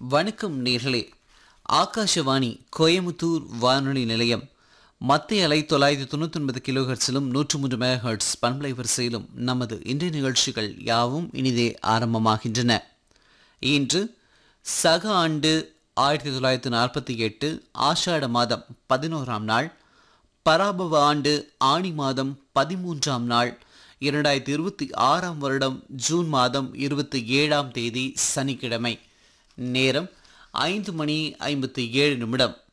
வணக்கம் நேர்களே ஆகாஷவாணி கோயமுத்தூர் வானொலி நிலையம் மத்திய அலை தொள்ளாயிரத்தி தொண்ணூற்றி ஒன்பது கிலோஹெர்ட்ஸிலும் நூற்று மூன்று மெகாஹெர்ட்ஸ் பண்பலை வரிசையிலும் நமது இன்றைய நிகழ்ச்சிகள் யாவும் இனிதே ஆரம்பமாகின்றன இன்று சக ஆண்டு ஆயிரத்தி தொள்ளாயிரத்தி நாற்பத்தி எட்டு ஆஷாட மாதம் பதினோராம் நாள் பராபவ ஆண்டு ஆணி மாதம் பதிமூன்றாம் நாள் இரண்டாயிரத்தி இருபத்தி ஆறாம் வருடம் ஜூன் மாதம் இருபத்தி ஏழாம் தேதி சனிக்கிழமை நேரம் ஐந்து மணி ஐம்பத்தி ஏழு நிமிடம்